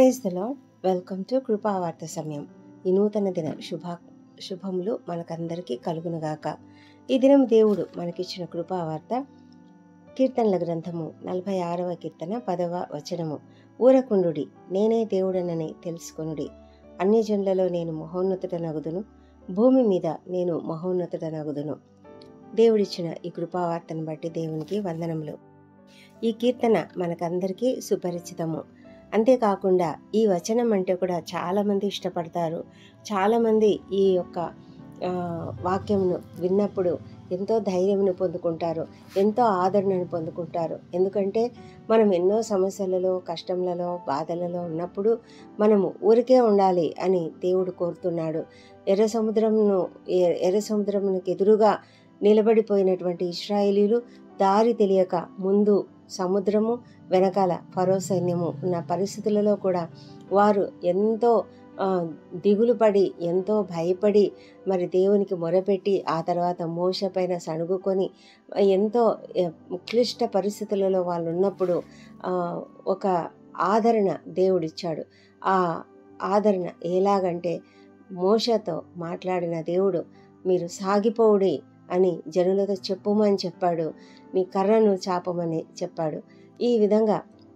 praise the Lord welcome to Krupavartha సమయం ఈ నూతన దిన శుభ శుభములు మనకందరికీ కలుగునుగాక ఈ దినం దేవుడు మనకిచ్చిన కృపావార్త కీర్తనల గ్రంథము నలభై ఆరవ కీర్తన పదవ వచనము ఊరకుండుడి నేనే దేవుడనని తెలుసుకొనుడి అన్యజనులలో నేను మహోన్నతుడనగుదును భూమి మీద నేను మహోన్నతుడనగుదును దేవుడిచ్చిన ఈ కృపావార్తను బట్టి దేవునికి వందనములు ఈ కీర్తన మనకందరికీ సుపరిచితము అంతేకాకుండా ఈ వచనం అంటే కూడా చాలామంది ఇష్టపడతారు చాలామంది ఈ యొక్క ఆ, వాక్యమును విన్నప్పుడు ఎంతో ధైర్యమును పొందుకుంటారు ఎంతో ఆదరణను పొందుకుంటారు ఎందుకంటే మనం ఎన్నో సమస్యలలో కష్టములలో బాధలలో ఉన్నప్పుడు మనము ఊరికే ఉండాలి అని దేవుడు కోరుతున్నాడు ఎర్ర సముద్రమును ఎ- ఎర్ర సముద్రమునకు ఎదురుగా నిలబడిపోయినటువంటి ఇస్రాయేలీలు దారి తెలియక ముందు సముద్రము వెనకాల ఫరో సైన్యము ఉన్న పరిస్థితులలో కూడా వారు ఎంతో ఆ, దిగులు పడి ఎంతో భయపడి మరి దేవునికి మొరపెట్టి ఆ తర్వాత మోస పైన సణుగుకొని ఎంతో ఎ, క్లిష్ట పరిస్థితులలో వాళ్ళు ఉన్నప్పుడు ఆ, ఒక ఆదరణ దేవుడిచ్చాడు ఆ ఆదరణ ఎలాగంటే మోషతో మాట్లాడిన దేవుడు మీరు సాగిపోవుడి అని జనులతో చెప్పుమని చెప్పాడు నీ కర్రను చాపమని చెప్పాడు ఈ విధంగా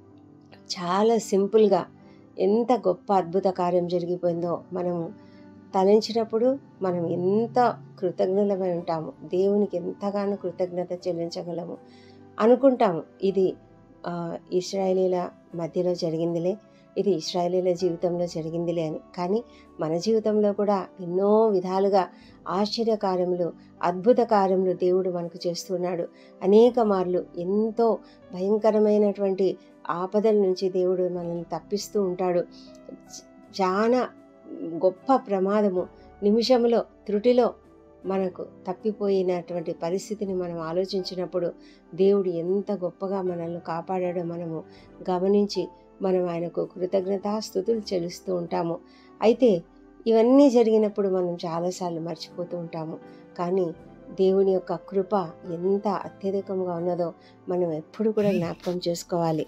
చాలా సింపుల్గా ఎంత గొప్ప అద్భుత కార్యం జరిగిపోయిందో మనము తలంచినప్పుడు మనం ఎంత కృతజ్ఞులమై ఉంటాము దేవునికి ఎంతగానో కృతజ్ఞత చెల్లించగలము అనుకుంటాము ఇది ఆ, ఇస్రాయేలీల మధ్యలో జరిగిందిలే ఇది ఇస్రాయేలీల జీవితంలో జరిగిందిలే అని కానీ మన జీవితంలో కూడా ఎన్నో విధాలుగా ఆశ్చర్య కార్యములు అద్భుత కార్యములు దేవుడు మనకు చేస్తున్నాడు అనేక మార్లు ఎంతో భయంకరమైనటువంటి ఆపదల నుంచి దేవుడు మనల్ని తప్పిస్తూ ఉంటాడు చ- చాలా గొప్ప ప్రమాదము నిమిషంలో త్రుటిలో మనకు తప్పిపోయినటువంటి పరిస్థితిని మనం ఆలోచించినప్పుడు దేవుడు ఎంత గొప్పగా మనల్ని కాపాడాడో మనము గమనించి మనం ఆయనకు కృతజ్ఞతాస్థుతులు చెల్లిస్తూ ఉంటాము అయితే ఇవన్నీ జరిగినప్పుడు మనం చాలాసార్లు మర్చిపోతూ ఉంటాము కానీ దేవుని యొక్క కృప ఎంత అత్యధికంగా ఉన్నదో మనం ఎప్పుడు కూడా జ్ఞాపకం చేసుకోవాలి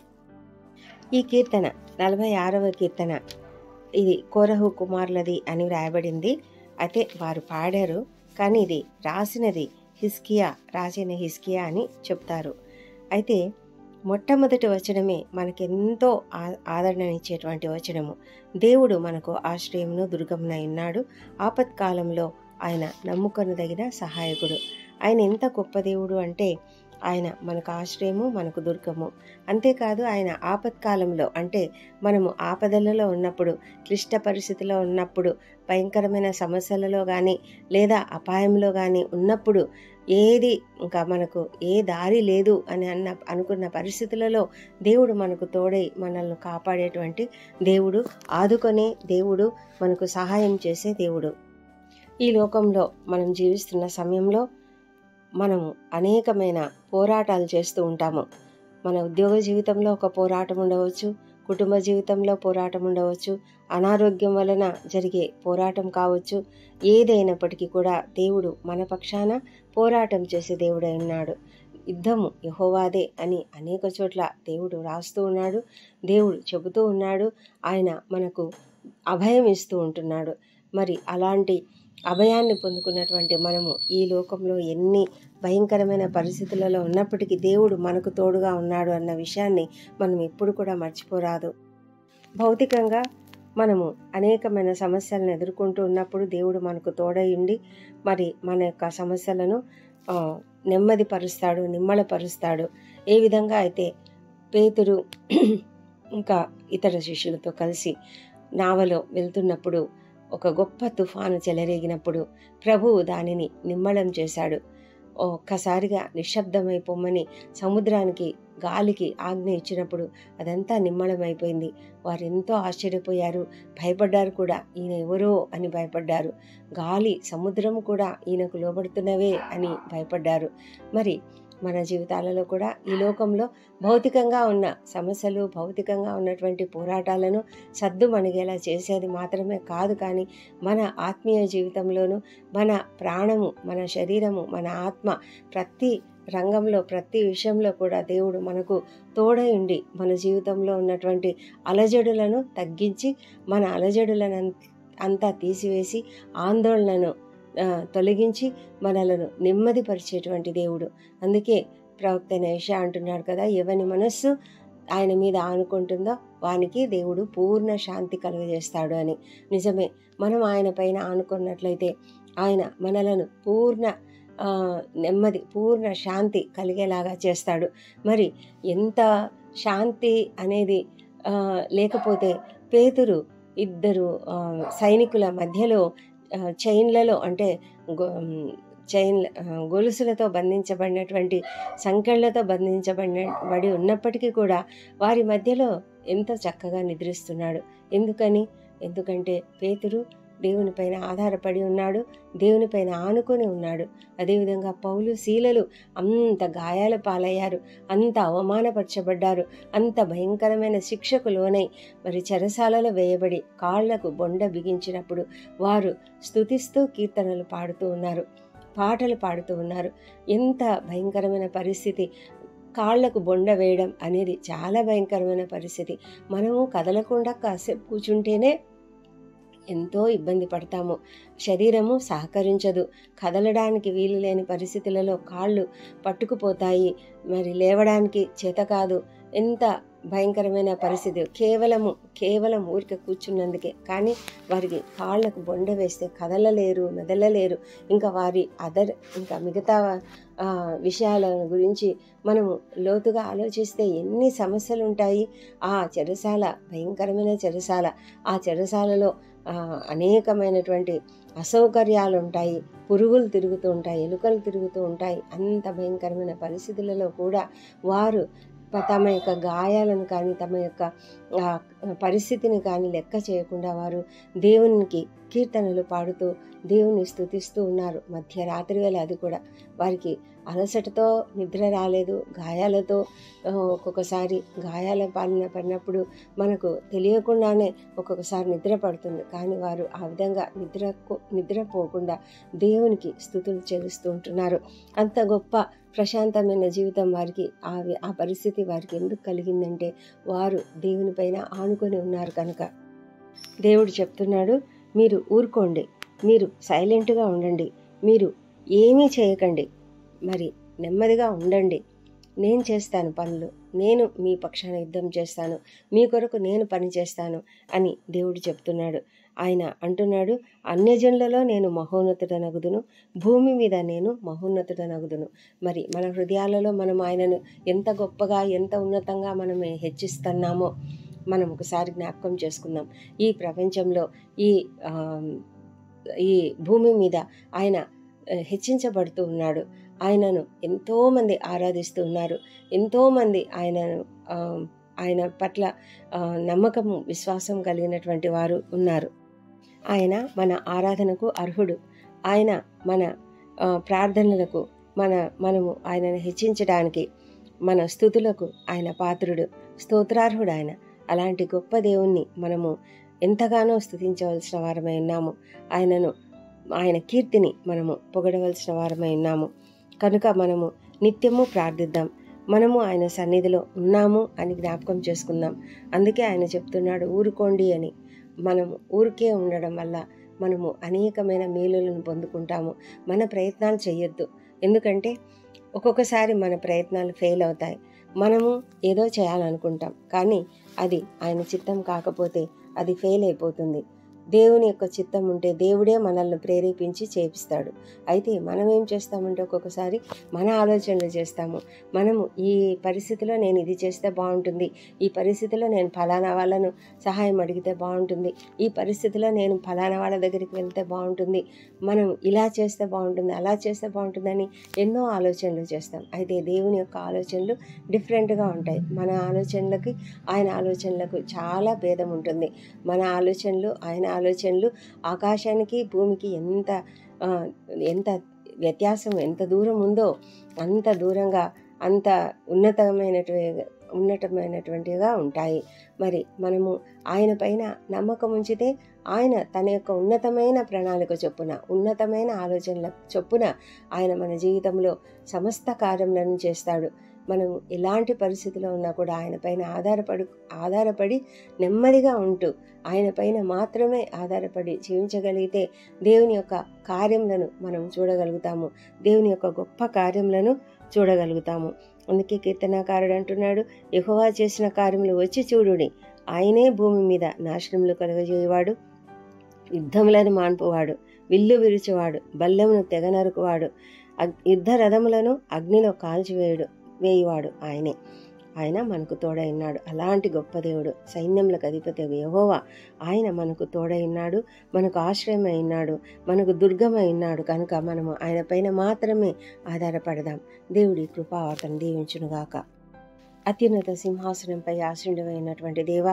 ఈ కీర్తన నలభై ఆరవ కీర్తన ఇది కోరహు కుమారులది అని వ్రాయబడింది అయితే వారు పాడారు కానీ ఇది రాసినది హిస్కియా రాసిన హిస్కియా అని చెప్తారు అయితే మొట్టమొదటి వచనమే మనకెంతో ఆ- ఆదరణనిచ్చేటువంటి వచనము దేవుడు మనకు ఆశ్రయమును దుర్గమునై ఉన్నాడు ఆపత్కాలంలో ఆయన నమ్ముకొనదగిన సహాయకుడు ఆయన ఎంత గొప్ప దేవుడు అంటే ఆయన మనకు ఆశ్రయము మనకు దుర్గము అంతేకాదు ఆయన ఆపత్కాలంలో అంటే మనము ఆపదలలో ఉన్నప్పుడు క్లిష్ట పరిస్థితిలో ఉన్నప్పుడు భయంకరమైన సమస్యలలో కానీ లేదా అపాయంలో కానీ ఉన్నప్పుడు ఏది ఇంకా మనకు ఏ దారి లేదు అని అన్న అనుకున్న పరిస్థితులలో దేవుడు మనకు తోడై మనల్ని కాపాడేటువంటి దేవుడు ఆదుకొనే దేవుడు మనకు సహాయం చేసే దేవుడు ఈ లోకంలో మనం జీవిస్తున్న సమయంలో మనము అనేకమైన పోరాటాలు చేస్తూ ఉంటాము మన ఉద్యోగ జీవితంలో ఒక పోరాటం ఉండవచ్చు కుటుంబ జీవితంలో పోరాటం ఉండవచ్చు అనారోగ్యం వలన జరిగే పోరాటం కావచ్చు ఏదైనప్పటికీ కూడా దేవుడు మన పక్షాన పోరాటం చేసే దేవుడై ఉన్నాడు యుద్ధము యహోవాదే అని అనేక చోట్ల దేవుడు రాస్తూ ఉన్నాడు దేవుడు చెబుతూ ఉన్నాడు ఆయన మనకు అభయం ఇస్తూ ఉంటున్నాడు మరి అలాంటి అభయాన్ని పొందుకున్నటువంటి మనము ఈ లోకంలో ఎన్ని భయంకరమైన పరిస్థితులలో ఉన్నప్పటికీ దేవుడు మనకు తోడుగా ఉన్నాడు అన్న విషయాన్ని మనం ఎప్పుడు కూడా మర్చిపోరాదు భౌతికంగా మనము అనేకమైన సమస్యలను ఎదుర్కొంటూ ఉన్నప్పుడు దేవుడు మనకు తోడై ఉండి మరి మన యొక్క సమస్యలను ఆ, నెమ్మదిపరుస్తాడు నిమ్మళపరుస్తాడు ఏ విధంగా అయితే పేతురు ఇంకా ఇతర శిష్యులతో కలిసి నావలో వెళ్తున్నప్పుడు ఒక గొప్ప తుఫాను చెలరేగినప్పుడు ప్రభువు దానిని నిమ్మళం చేశాడు ఒక్కసారిగా నిశ్శబ్దమైపోమని సముద్రానికి గాలికి ఆజ్ఞ ఇచ్చినప్పుడు అదంతా నిమ్మళమైపోయింది వారు ఎంతో ఆశ్చర్యపోయారు భయపడ్డారు కూడా ఈయన ఎవరో అని భయపడ్డారు గాలి సముద్రం కూడా ఈయనకు లోబడుతున్నవే అని భయపడ్డారు మరి మన జీవితాలలో కూడా ఈ లోకంలో భౌతికంగా ఉన్న సమస్యలు భౌతికంగా ఉన్నటువంటి పోరాటాలను సద్దు మణిగేలా చేసేది మాత్రమే కాదు కానీ మన ఆత్మీయ జీవితంలోనూ మన ప్రాణము మన శరీరము మన ఆత్మ ప్రతి రంగంలో ప్రతి విషయంలో కూడా దేవుడు మనకు తోడై ఉండి మన జీవితంలో ఉన్నటువంటి అలజడులను తగ్గించి మన అలజడులను అంతా తీసివేసి ఆందోళనను ఆ, తొలగించి మనలను నెమ్మదిపరిచేటువంటి దేవుడు అందుకే ప్రవక్త నేష అంటున్నాడు కదా ఎవని మనస్సు ఆయన మీద ఆనుకుంటుందో వానికి దేవుడు పూర్ణ శాంతి కలుగజేస్తాడు అని నిజమే మనం ఆయన పైన ఆనుకున్నట్లయితే ఆయన మనలను పూర్ణ ఆ, నెమ్మది పూర్ణ శాంతి కలిగేలాగా చేస్తాడు మరి ఎంత శాంతి అనేది ఆ, లేకపోతే పేతురు ఇద్దరు ఆ, సైనికుల మధ్యలో ఆ, చైన్లలో అంటే గొ- చైన్ ఆ, గొలుసులతో బంధించబడినటువంటి సంకెళ్లతో బంధించబడిన బడి ఉన్నప్పటికీ కూడా వారి మధ్యలో ఎంత చక్కగా నిద్రిస్తున్నాడు ఎందుకని ఎందుకంటే పేతురు దేవునిపైన ఆధారపడి ఉన్నాడు దేవునిపైన ఆనుకొని ఉన్నాడు అదేవిధంగా పౌలు శీలలు అంత గాయాల పాలయ్యారు అంత అవమానపరచబడ్డారు అంత భయంకరమైన శిక్షకు లోనై మరి చెరసాలలో వేయబడి కాళ్లకు బొండ బిగించినప్పుడు వారు స్తుతిస్తూ కీర్తనలు పాడుతూ ఉన్నారు పాటలు పాడుతూ ఉన్నారు ఎంత భయంకరమైన పరిస్థితి కాళ్లకు బొండ వేయడం అనేది చాలా భయంకరమైన పరిస్థితి మనము కదలకుండా కాసేపు కూర్చుంటేనే ఎంతో ఇబ్బంది పడతాము శరీరము సహకరించదు కదలడానికి వీలు లేని పరిస్థితులలో కాళ్ళు పట్టుకుపోతాయి మరి లేవడానికి చేత కాదు ఎంత భయంకరమైన పరిస్థితి కేవలము కేవలం ఊరికే కూర్చున్నందుకే కానీ వారికి కాళ్ళకు బొండ వేస్తే కదలలేరు మెదలలేరు ఇంకా వారి అదర్ ఇంకా మిగతా ఆ, విషయాల గురించి మనము లోతుగా ఆలోచిస్తే ఎన్ని సమస్యలు ఉంటాయి ఆ చెరసాల భయంకరమైన చెరసాల ఆ చెరసాలలో ఆ, అనేకమైనటువంటి అసౌకర్యాలు ఉంటాయి పురుగులు తిరుగుతూ ఉంటాయి ఎలుకలు తిరుగుతూ ఉంటాయి అంత భయంకరమైన పరిస్థితులలో కూడా వారు ప- తమ యొక్క గాయాలను కానీ తమ యొక్క ఆ, పరిస్థితిని కానీ లెక్క చేయకుండా వారు దేవునికి కీర్తనలు పాడుతూ దేవుని స్తుతిస్తూ ఉన్నారు మధ్యరాత్రి వేళ అది కూడా వారికి అలసటతో నిద్ర రాలేదు గాయాలతో ఆ, ఒక్కొక్కసారి గాయాల పాలన పడినప్పుడు మనకు తెలియకుండానే ఒక్కొక్కసారి నిద్ర పడుతుంది కానీ వారు ఆ విధంగా నిద్ర నిద్రపోకుండా దేవునికి స్థుతులు చెల్లిస్తూ ఉంటున్నారు అంత గొప్ప ప్రశాంతమైన జీవితం వారికి ఆ వి- ఆ పరిస్థితి వారికి ఎందుకు కలిగిందంటే వారు దేవుని పైన ఆనుకొని ఉన్నారు కనుక దేవుడు చెప్తున్నాడు మీరు ఊరుకోండి మీరు సైలెంట్గా ఉండండి మీరు ఏమీ చేయకండి మరి నెమ్మదిగా ఉండండి నేను చేస్తాను పనులు నేను మీ పక్షాన యుద్ధం చేస్తాను మీ కొరకు నేను పని చేస్తాను అని దేవుడు చెప్తున్నాడు ఆయన అంటున్నాడు అన్యజనులలో నేను మహోన్నతుడనగుదును భూమి మీద నేను మహోన్నతుడనగుదును మరి మన హృదయాలలో మనం ఆయనను ఎంత గొప్పగా ఎంత ఉన్నతంగా మనం హెచ్చిస్తున్నామో మనం ఒకసారి జ్ఞాపకం చేసుకుందాం ఈ ప్రపంచంలో ఈ ఆ, ఈ భూమి మీద ఆయన ఆ, హెచ్చించబడుతూ ఉన్నాడు ఆయనను ఎంతోమంది ఆరాధిస్తూ ఉన్నారు ఎంతోమంది ఆయనను ఆ, ఆయన పట్ల ఆ, నమ్మకము విశ్వాసం కలిగినటువంటి వారు ఉన్నారు ఆయన మన ఆరాధనకు అర్హుడు ఆయన మన ఆ, ప్రార్థనలకు మన మనము ఆయనను హెచ్చించడానికి మన స్థుతులకు ఆయన పాత్రుడు స్తోత్రార్హుడు ఆయన అలాంటి గొప్ప దేవుణ్ణి మనము ఎంతగానో స్థుతించవలసిన వారమై ఉన్నాము ఆయనను ఆయన కీర్తిని మనము పొగడవలసిన వారమై ఉన్నాము కనుక మనము నిత్యము ప్రార్థిద్దాం మనము ఆయన సన్నిధిలో ఉన్నాము అని జ్ఞాపకం చేసుకుందాం అందుకే ఆయన చెప్తున్నాడు ఊరుకోండి అని మనము ఊరికే ఉండడం వల్ల మనము అనేకమైన మేలులను పొందుకుంటాము మన ప్రయత్నాలు చేయొద్దు ఎందుకంటే ఒక్కొక్కసారి మన ప్రయత్నాలు ఫెయిల్ అవుతాయి మనము ఏదో చేయాలనుకుంటాం కానీ అది ఆయన చిత్తం కాకపోతే అది ఫెయిల్ అయిపోతుంది దేవుని యొక్క చిత్తం ఉంటే దేవుడే మనల్ని ప్రేరేపించి చేపిస్తాడు అయితే మనం ఏం చేస్తామంటే ఒక్కొక్కసారి మన ఆలోచనలు చేస్తాము మనము ఈ పరిస్థితిలో నేను ఇది చేస్తే బాగుంటుంది ఈ పరిస్థితిలో నేను ఫలానా వాళ్ళను సహాయం అడిగితే బాగుంటుంది ఈ పరిస్థితిలో నేను ఫలానా వాళ్ళ దగ్గరికి వెళ్తే బాగుంటుంది మనం ఇలా చేస్తే బాగుంటుంది అలా చేస్తే బాగుంటుందని ఎన్నో ఆలోచనలు చేస్తాం అయితే దేవుని యొక్క ఆలోచనలు డిఫరెంట్గా ఉంటాయి మన ఆలోచనలకి ఆయన ఆలోచనలకు చాలా భేదం ఉంటుంది మన ఆలోచనలు ఆయన ఆలోచనలు ఆకాశానికి భూమికి ఎంత ఆ, ఎంత వ్యత్యాసం ఎంత దూరం ఉందో అంత దూరంగా అంత ఉన్నతమైనటువంటి ఉన్నతమైనటువంటిగా ఉంటాయి మరి మనము ఆయన పైన నమ్మకం ఉంచితే ఆయన తన యొక్క ఉన్నతమైన ప్రణాళిక చొప్పున ఉన్నతమైన ఆలోచనల చొప్పున ఆయన మన జీవితంలో సమస్త కార్యములను చేస్తాడు మనం ఎలాంటి పరిస్థితిలో ఉన్నా కూడా ఆయన పైన ఆధారపడి ఆధారపడి నెమ్మదిగా ఉంటూ ఆయన పైన మాత్రమే ఆధారపడి జీవించగలిగితే దేవుని యొక్క కార్యములను మనం చూడగలుగుతాము దేవుని యొక్క గొప్ప కార్యములను చూడగలుగుతాము అందుకే కీర్తనాకారుడు అంటున్నాడు యెహోవా చేసిన కార్యములు వచ్చి చూడుడి ఆయనే భూమి మీద నాశనములు కలుగజేయవాడు యుద్ధములను మాన్పువాడు విల్లు విరుచువాడు బల్లెమును తెగనరుకువాడు అగ్- యుద్ధ రథములను అగ్నిలో కాల్చివేయుడు వేయువాడు ఆయనే ఆయన మనకు తోడై ఉన్నాడు అలాంటి గొప్ప దేవుడు సైన్యములకు అధిపతి యహోవా ఆయన మనకు తోడై ఉన్నాడు మనకు ఆశ్రయమై ఉన్నాడు మనకు దుర్గమై ఉన్నాడు కనుక మనము ఆయన పైన మాత్రమే ఆధారపడదాం దేవుడి కృపావతను దీవించునుగాక అత్యున్నత సింహాసనంపై ఆశ్రయుడమైనటువంటి దేవ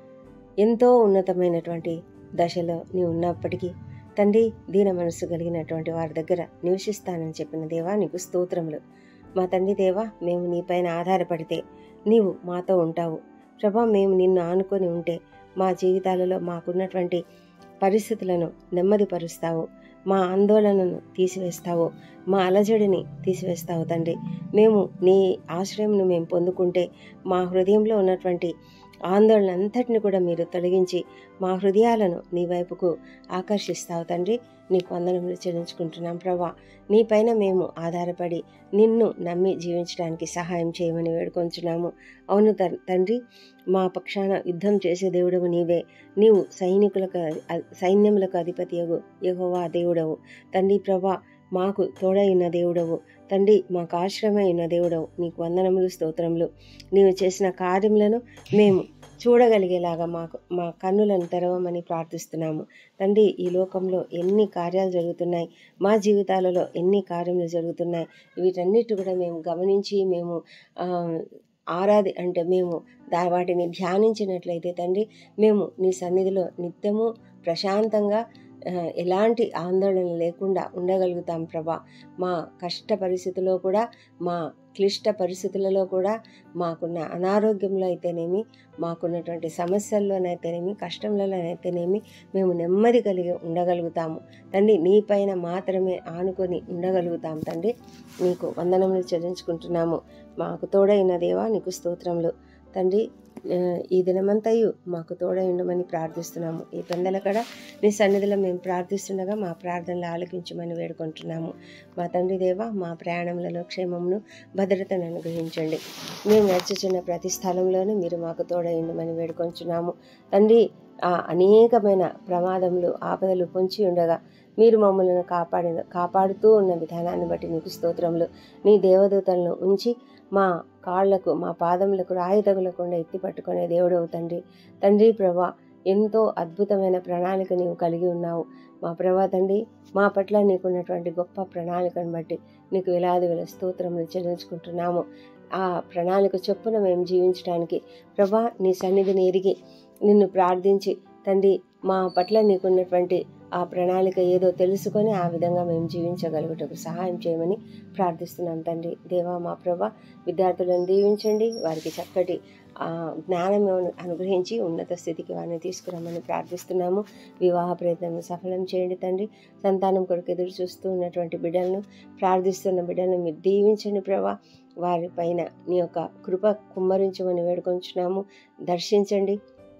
ఎంతో ఉన్నతమైనటువంటి దశలో నీ ఉన్నప్పటికీ తండ్రి దీన మనస్సు కలిగినటువంటి వారి దగ్గర నివసిస్తానని చెప్పిన దేవా నీకు స్తోత్రములు మా తండ్రి దేవా మేము నీపైన ఆధారపడితే నీవు మాతో ఉంటావు ప్రభా మేము నిన్ను ఆనుకొని ఉంటే మా జీవితాలలో మాకున్నటువంటి పరిస్థితులను నెమ్మదిపరుస్తావు మా ఆందోళనను తీసివేస్తావు మా అలజడిని తీసివేస్తావు తండ్రి మేము నీ ఆశ్రయంను మేము పొందుకుంటే మా హృదయంలో ఉన్నటువంటి ఆందోళన అంతటిని కూడా మీరు తొలగించి మా హృదయాలను నీ వైపుకు ఆకర్షిస్తావు తండ్రి నీకు వందనములు చెల్లించుకుంటున్నాం ప్రభా నీపైన మేము ఆధారపడి నిన్ను నమ్మి జీవించడానికి సహాయం చేయమని వేడుకొంచున్నాము అవును త- తండ్రి మా పక్షాన యుద్ధం చేసే దేవుడవు నీవే నీవు సైనికులకు అ- సైన్యములకు అధిపతియగు యెహోవా దేవుడవు తండ్రి ప్రభా మాకు తోడైన దేవుడవు తండ్రి మాకు ఆశ్రమై ఉన్న దేవుడవు నీకు వందనములు స్తోత్రములు నీవు చేసిన కార్యములను మేము చూడగలిగేలాగా మాకు మా కన్నులను తెరవమని ప్రార్థిస్తున్నాము తండ్రి ఈ లోకంలో ఎన్ని కార్యాలు జరుగుతున్నాయి మా జీవితాలలో ఎన్ని కార్యములు జరుగుతున్నాయి వీటన్నిటి కూడా మేము గమనించి మేము ఆ, ఆరాధి అంటే మేము దా వాటిని ధ్యానించినట్లయితే తండ్రి మేము నీ సన్నిధిలో నిత్యము ప్రశాంతంగా ఆ, ఎలాంటి ఆందోళన లేకుండా ఉండగలుగుతాం ప్రభా మా కష్ట పరిస్థితిలో కూడా మా క్లిష్ట పరిస్థితులలో కూడా మాకున్న అనారోగ్యంలో అయితేనేమి మాకున్నటువంటి సమస్యల్లోనైతేనేమి కష్టంలోనైతేనేమి మేము నెమ్మది కలిగి ఉండగలుగుతాము తండ్రి నీ పైన మాత్రమే ఆనుకొని ఉండగలుగుతాం తండ్రి నీకు వందనములు చెల్లించుకుంటున్నాము మాకు తోడైన దేవా నీకు స్తోత్రములు తండ్రి ఆ, ఈ దినమంతయు మాకు తోడై ఉండమని ప్రార్థిస్తున్నాము ఈ పెందల కడ నీ సన్నిధిలో మేము ప్రార్థిస్తుండగా మా ప్రార్థనలు ఆలకించమని వేడుకుంటున్నాము మా తండ్రి దేవ మా ప్రయాణములలో క్షేమమును భద్రతను అనుగ్రహించండి మేము నడుచుచున్న ప్రతి స్థలంలోనూ మీరు మాకు తోడై ఉండమని వేడుకొంచున్నాము తండ్రి ఆ అనేకమైన ప్రమాదములు ఆపదలు పొంచి ఉండగా మీరు మమ్మల్ని కాపాడిన కాపాడుతూ ఉన్న విధానాన్ని బట్టి నీకు స్తోత్రములు నీ దేవదూతలను ఉంచి మా కాళ్లకు మా పాదములకు రాయి తగులకుండా ఎత్తి పట్టుకునే దేవుడవు తండ్రి తండ్రి ప్రభా ఎంతో అద్భుతమైన ప్రణాళిక నీవు కలిగి ఉన్నావు మా ప్రభా తండ్రి మా పట్ల నీకున్నటువంటి గొప్ప ప్రణాళికను బట్టి నీకు వేలాది వేల స్తోత్రములు చెల్లించుకుంటున్నాము ఆ ప్రణాళిక చొప్పున మేము జీవించడానికి ప్రభా నీ సన్నిధిని ఎరిగి నిన్ను ప్రార్థించి తండ్రి మా పట్ల నీకున్నటువంటి ఆ ప్రణాళిక ఏదో తెలుసుకొని ఆ విధంగా మేము జీవించగలుగుటకు సహాయం చేయమని ప్రార్థిస్తున్నాం తండ్రి దేవా మా ప్రభా విద్యార్థులను దీవించండి వారికి చక్కటి ఆ, జ్ఞానం అనుగ్రహించి ఉన్నత స్థితికి వారిని తీసుకురమ్మని ప్రార్థిస్తున్నాము వివాహ ప్రయత్నం సఫలం చేయండి తండ్రి సంతానం కొరకు ఎదురు చూస్తూ ఉన్నటువంటి బిడ్డలను ప్రార్థిస్తున్న బిడ్డలను మీరు దీవించండి ప్రభా వారి పైన నీ యొక్క కృప కుమ్మరించమని వేడుకొంచున్నాము దర్శించండి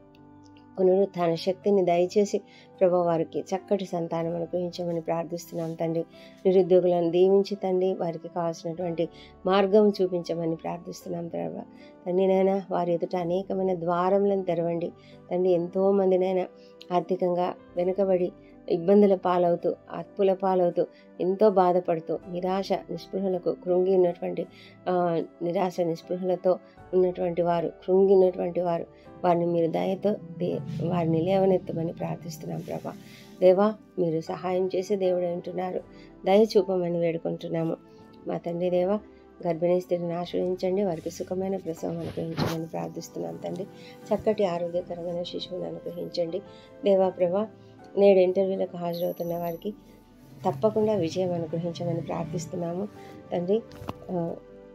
పునరుత్థాన శక్తిని దయచేసి ప్రభా వారికి చక్కటి సంతానం అనుగ్రహించమని ప్రార్థిస్తున్నాం తండ్రి నిరుద్యోగులను దీవించి తండ్రి వారికి కావాల్సినటువంటి మార్గం చూపించమని ప్రార్థిస్తున్నాం ప్రభా తండ్రి నైనా వారి ఎదుట అనేకమైన ద్వారములను తెరవండి తండ్రి ఎంతోమందినైనా ఆర్థికంగా వెనుకబడి ఇబ్బందుల పాలవుతూ అప్పుల పాలవుతూ ఎంతో బాధపడుతూ నిరాశ నిస్పృహలకు కృంగి ఉన్నటువంటి ఆ, నిరాశ నిస్పృహలతో ఉన్నటువంటి వారు కృంగి ఉన్నటువంటి వారు వారిని మీరు దయతో దే వారిని లేవనెత్తమని ప్రార్థిస్తున్నాం ప్రభా దేవా మీరు సహాయం చేసి దేవుడు అంటున్నారు దయ చూపమని వేడుకుంటున్నాము మా తండ్రి దేవా గర్భిణీ స్త్రీని ఆశ్రయించండి వారికి సుఖమైన ప్రసవం అనుగ్రహించమని ప్రార్థిస్తున్నాం తండ్రి చక్కటి ఆరోగ్యకరమైన శిశువుని అనుగ్రహించండి దేవా ప్రభా నేడు ఇంటర్వ్యూలకు హాజరవుతున్న వారికి తప్పకుండా విజయం అనుగ్రహించమని ప్రార్థిస్తున్నాము తండ్రి ఆ,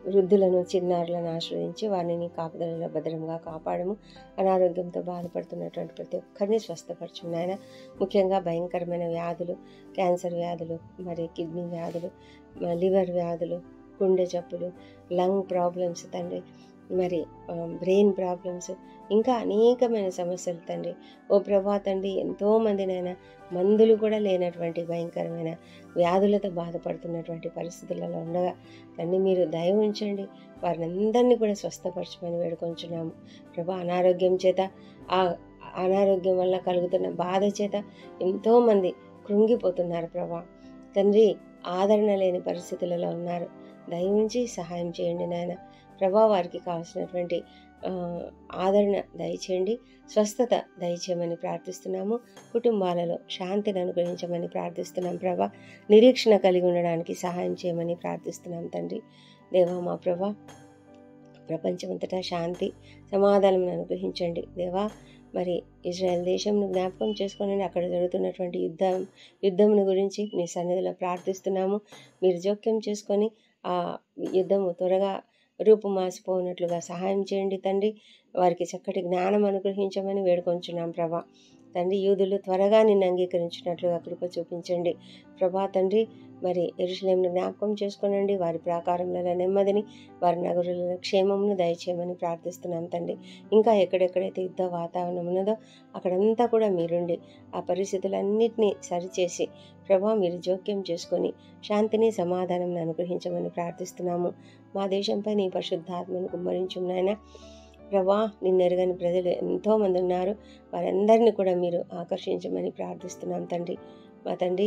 వృద్ధులను చిన్నారులను ఆశ్రయించి వారిని నీ కాపుదలలో భద్రంగా కాపాడము అనారోగ్యంతో బాధపడుతున్నటువంటి ప్రతి ఒక్కరిని స్వస్థపరచు నాయన ముఖ్యంగా భయంకరమైన వ్యాధులు క్యాన్సర్ వ్యాధులు మరి కిడ్నీ వ్యాధులు మ- లివర్ వ్యాధులు గుండె జబ్బులు లంగ్ ప్రాబ్లమ్స్ తండ్రి మరి బ్రెయిన్ ప్రాబ్లమ్స్ ఇంకా అనేకమైన సమస్యలు తండ్రి ఓ ప్రభా తండ్రి ఎంతోమంది నాయన మందులు కూడా లేనటువంటి భయంకరమైన వ్యాధులతో బాధపడుతున్నటువంటి పరిస్థితులలో ఉండగా తండ్రి మీరు దయ ఉంచండి వారిని అందరినీ కూడా స్వస్థపరచమని వేడుకొంచున్నాము ప్రభా అనారోగ్యం చేత ఆ అనారోగ్యం వల్ల కలుగుతున్న బాధ చేత ఎంతోమంది కృంగిపోతున్నారు ప్రభా తండ్రి ఆదరణ లేని పరిస్థితులలో ఉన్నారు దయ ఉంచి సహాయం చేయండి నాయన ప్రభా వారికి కావాల్సినటువంటి ఆ, ఆదరణ దయచేయండి స్వస్థత దయచేయమని ప్రార్థిస్తున్నాము కుటుంబాలలో శాంతిని అనుగ్రహించమని ప్రార్థిస్తున్నాం ప్రభా నిరీక్షణ కలిగి ఉండడానికి సహాయం చేయమని ప్రార్థిస్తున్నాం తండ్రి దేవా మా ప్రభా ప్రపంచమంతటా శాంతి సమాధానం అనుగ్రహించండి దేవా మరి ఇజ్రాయెల్ దేశంను జ్ఞాపకం చేసుకొని అక్కడ జరుగుతున్నటువంటి యుద్ధం యుద్ధమును గురించి మీ సన్నిధిలో ప్రార్థిస్తున్నాము మీరు జోక్యం చేసుకొని ఆ యుద్ధము త్వరగా రూపుమాసిపోయినట్లుగా సహాయం చేయండి తండ్రి వారికి చక్కటి జ్ఞానం అనుగ్రహించమని వేడుకొంచున్నాం ప్రభా తండ్రి యూదులు త్వరగా నిన్ను అంగీకరించినట్లుగా కృప చూపించండి ప్రభా తండ్రి మరి ఎరుసలేంను జ్ఞాపకం చేసుకోనండి వారి ప్రాకారములలో నెమ్మదిని వారి నగరులలో క్షేమమును దయచేయమని ప్రార్థిస్తున్నాం తండ్రి ఇంకా ఎక్కడెక్కడైతే యుద్ధ వాతావరణం ఉన్నదో అక్కడంతా కూడా మీరుండి ఆ పరిస్థితులన్నింటినీ సరిచేసి ప్రభా మీరు జోక్యం చేసుకొని శాంతిని సమాధానం అనుగ్రహించమని ప్రార్థిస్తున్నాము మా దేశంపై నీ పరిశుద్ధాత్మను కుమ్మరించు నాయన ప్రభా నిన్నెరగని ప్రజలు ఎంతోమంది ఉన్నారు వారందరినీ కూడా మీరు ఆకర్షించమని ప్రార్థిస్తున్నాం తండ్రి మా తండ్రి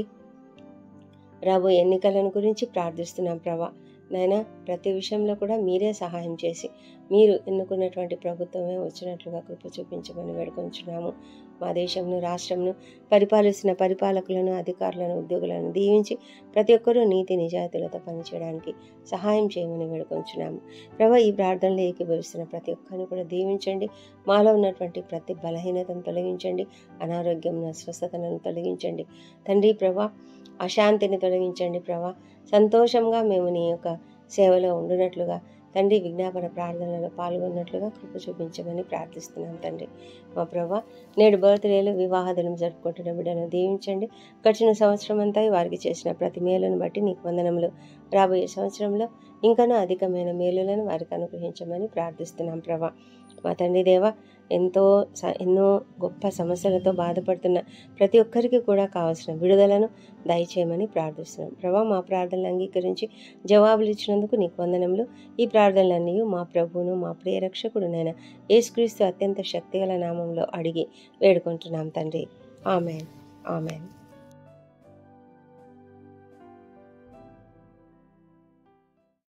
రాబోయే ఎన్నికలను గురించి ప్రార్థిస్తున్నాం ప్రభా నాయన ప్రతి విషయంలో కూడా మీరే సహాయం చేసి మీరు ఎన్నుకున్నటువంటి ప్రభుత్వమే వచ్చినట్లుగా కృప చూపించమని వేడుకొంచున్నాము మా దేశంను రాష్ట్రంను పరిపాలిస్తున్న పరిపాలకులను అధికారులను ఉద్యోగులను దీవించి ప్రతి ఒక్కరూ నీతి నిజాయితీలతో పనిచేయడానికి సహాయం చేయమని వేడుకొంచున్నాము ప్రభా ఈ ప్రార్థనలో ఏకీభవిస్తున్న ప్రతి ఒక్కరిని కూడా దీవించండి మాలో ఉన్నటువంటి ప్రతి బలహీనతను తొలగించండి అనారోగ్యం అస్వస్థతను తొలగించండి తండ్రి ప్రభా అశాంతిని తొలగించండి ప్రభా సంతోషంగా మేము నీ యొక్క సేవలో ఉండునట్లుగా తండ్రి విజ్ఞాపన ప్రార్థనలో పాల్గొన్నట్లుగా కృప చూపించమని ప్రార్థిస్తున్నాం తండ్రి మా ప్రభా నేడు బర్త్డేలు వివాహాదులను జరుపుకుంటున్న బిడ్డలను దీవించండి గడిచిన సంవత్సరం అంతా వారికి చేసిన ప్రతి మేలును బట్టి నీకు వందనములు రాబోయే సంవత్సరంలో ఇంకనూ అధికమైన మేలులను వారికి అనుగ్రహించమని ప్రార్థిస్తున్నాం ప్రభా మా తండ్రి దేవ ఎంతో స- ఎన్నో గొప్ప సమస్యలతో బాధపడుతున్న ప్రతి ఒక్కరికి కూడా కావాల్సిన విడుదలను దయచేయమని ప్రార్థిస్తున్నాం ప్రభా మా ప్రార్థనలు అంగీకరించి జవాబులు ఇచ్చినందుకు నీకు వందనములు ఈ ప్రార్థనలన్నీ మా ప్రభువును మా ప్రియ రక్షకుడునైన యేసుక్రీస్తు అత్యంత శక్తిగల నామంలో అడిగి వేడుకుంటున్నాం తండ్రి ఆమెన్ ఆమెన్